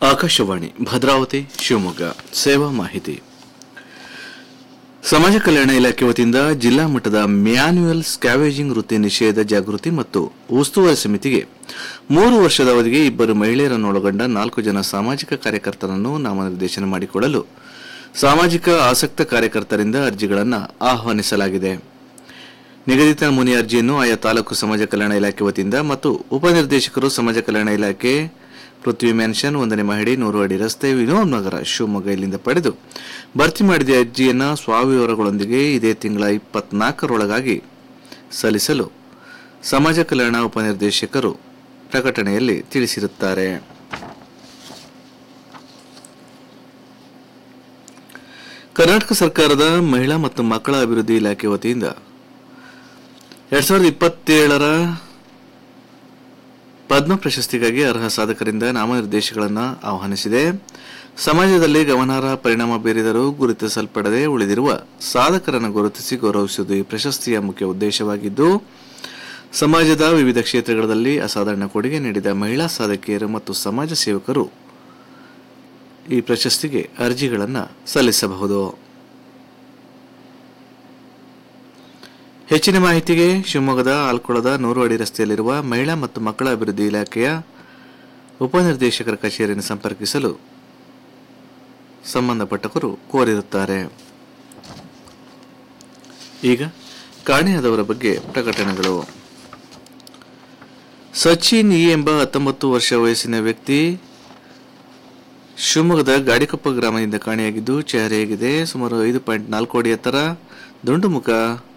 ಆಕಾಶವಾಣಿ ಭದ್ರಾವತಿ ಶಿವಮೊಗ್ಗ ಸೇವಾ ಮಾಹಿತಿ ಸಮಾಜ ಕಲ್ಯಾಣ ಇಲಾಖೆ ವತಿಯಿಂದ ಜಿಲ್ಲಾ ಮಟ್ಟದ ಮ್ಯಾನ್ಯುಯಲ್ ಸ್ಕ್ಯಾವೇಜಿಂಗ್ ವೃತ್ತಿ ನಿಷೇಧ ಜಾಗೃತಿ ಮತ್ತು ಉಸ್ತುವಾರಿ ಸಮಿತಿಗೆ ಮೂರು ವರ್ಷದ ಅವಧಿಗೆ ಇಬ್ಬರು ಮಹಿಳೆಯರನ್ನು ಒಳಗೊಂಡ ನಾಲ್ಕು ಜನ ಸಾಮಾಜಿಕ ಕಾರ್ಯಕರ್ತರನ್ನು ನಾಮನಿರ್ದೇಶನ ಮಾಡಿಕೊಳ್ಳಲು ಸಾಮಾಜಿಕ ಆಸಕ್ತ ಕಾರ್ಯಕರ್ತರಿಂದ ಅರ್ಜಿಗಳನ್ನು ಆಹ್ವಾನಿಸಲಾಗಿದೆ ನಿಗದಿತ ನಮೂನೆ ಅರ್ಜಿಯನ್ನು ಆಯಾ ತಾಲೂಕು ಸಮಾಜ ಕಲ್ಯಾಣ ಇಲಾಖೆ ವತಿಯಿಂದ ಮತ್ತು ಉಪನಿರ್ದೇಶಕರು ಸಮಾಜ ಕಲ್ಯಾಣ ಇಲಾಖೆ ಪೃಥ್ವಿ ಮ್ಯಾನ್ಷನ್ ಒಂದನೇ ಮಹಡಿ ನೂರು ಅಡಿ ರಸ್ತೆ ವಿನೋದ್ ನಗರ ಶಿವಮೊಗ್ಗ ಇಲ್ಲಿಂದ ಪಡೆದು ಭರ್ತಿ ಮಾಡಿದ ಅರ್ಜಿಯನ್ನು ಸ್ವವಿವರಗಳೊಂದಿಗೆ ಇದೇ ತಿಂಗಳ ಇಪ್ಪತ್ನಾಲ್ಕರೊಳಗಾಗಿ ಸಲ್ಲಿಸಲು ಸಮಾಜ ಕಲ್ಯಾಣ ಉಪನಿರ್ದೇಶಕರು ಪ್ರಕಟಣೆಯಲ್ಲಿ ತಿಳಿಸಿರುತ್ತಾರೆ ಕರ್ನಾಟಕ ಸರ್ಕಾರದ ಮಹಿಳಾ ಮತ್ತು ಮಕ್ಕಳ ಅಭಿವೃದ್ಧಿ ಇಲಾಖೆ ವತಿಯಿಂದ ಎರಡ್ ಸಾವಿರದ ಇಪ್ಪತ್ತೇಳರ ಪದ್ಮ ಪ್ರಶಸ್ತಿಗಾಗಿ ಅರ್ಹ ಸಾಧಕರಿಂದ ನಾಮನಿರ್ದೇಶಗಳನ್ನು ಆಹ್ವಾನಿಸಿದೆ ಸಮಾಜದಲ್ಲಿ ಗಮನಾರ್ಹ ಪರಿಣಾಮ ಬೀರಿದರೂ ಗುರುತಿಸಲ್ಪಡದೆ ಉಳಿದಿರುವ ಸಾಧಕರನ್ನು ಗುರುತಿಸಿ ಗೌರವಿಸುವುದು ಈ ಪ್ರಶಸ್ತಿಯ ಮುಖ್ಯ ಉದ್ದೇಶವಾಗಿದ್ದು ಸಮಾಜದ ವಿವಿಧ ಕ್ಷೇತ್ರಗಳಲ್ಲಿ ಅಸಾಧಾರಣ ಕೊಡುಗೆ ನೀಡಿದ ಮಹಿಳಾ ಸಾಧಕಿಯರು ಮತ್ತು ಸಮಾಜ ಸೇವಕರು ಈ ಪ್ರಶಸ್ತಿಗೆ ಅರ್ಜಿಗಳನ್ನು ಸಲ್ಲಿಸಬಹುದು ಹೆಚ್ಚಿನ ಮಾಹಿತಿಗೆ ಶಿವಮೊಗ್ಗದ ಆಲ್ಕೊಳದ ನೂರು ಅಡಿ ರಸ್ತೆಯಲ್ಲಿರುವ ಮಹಿಳಾ ಮತ್ತು ಮಕ್ಕಳ ಅಭಿವೃದ್ಧಿ ಇಲಾಖೆಯ ಉಪನಿರ್ದೇಶಕರ ಕಚೇರಿಯನ್ನು ಸಂಪರ್ಕಿಸಲು ಸಂಬಂಧಪಟ್ಟವರು ಕೋರಿರುತ್ತಾರೆ ಈಗ ಕಾಣೆಯಾದವರ ಬಗ್ಗೆ ಪ್ರಕಟಣೆಗಳು ಸಚಿನ್ ಇ ಎಂಬ ಹತ್ತೊಂಬತ್ತು ವರ್ಷ ವಯಸ್ಸಿನ ವ್ಯಕ್ತಿ ಶಿವಮೊಗ್ಗದ ಗಾಡಿಕೊಪ್ಪ ಗ್ರಾಮದಿಂದ ಕಾಣೆಯಾಗಿದ್ದು ಚೆಹರೆಯಾಗಿದೆ ಸುಮಾರು ಐದು ಪಾಯಿಂಟ್ ನಾಲ್ಕು ಅಡಿ ಎತ್ತರ ದುಂಡು ಮುಖ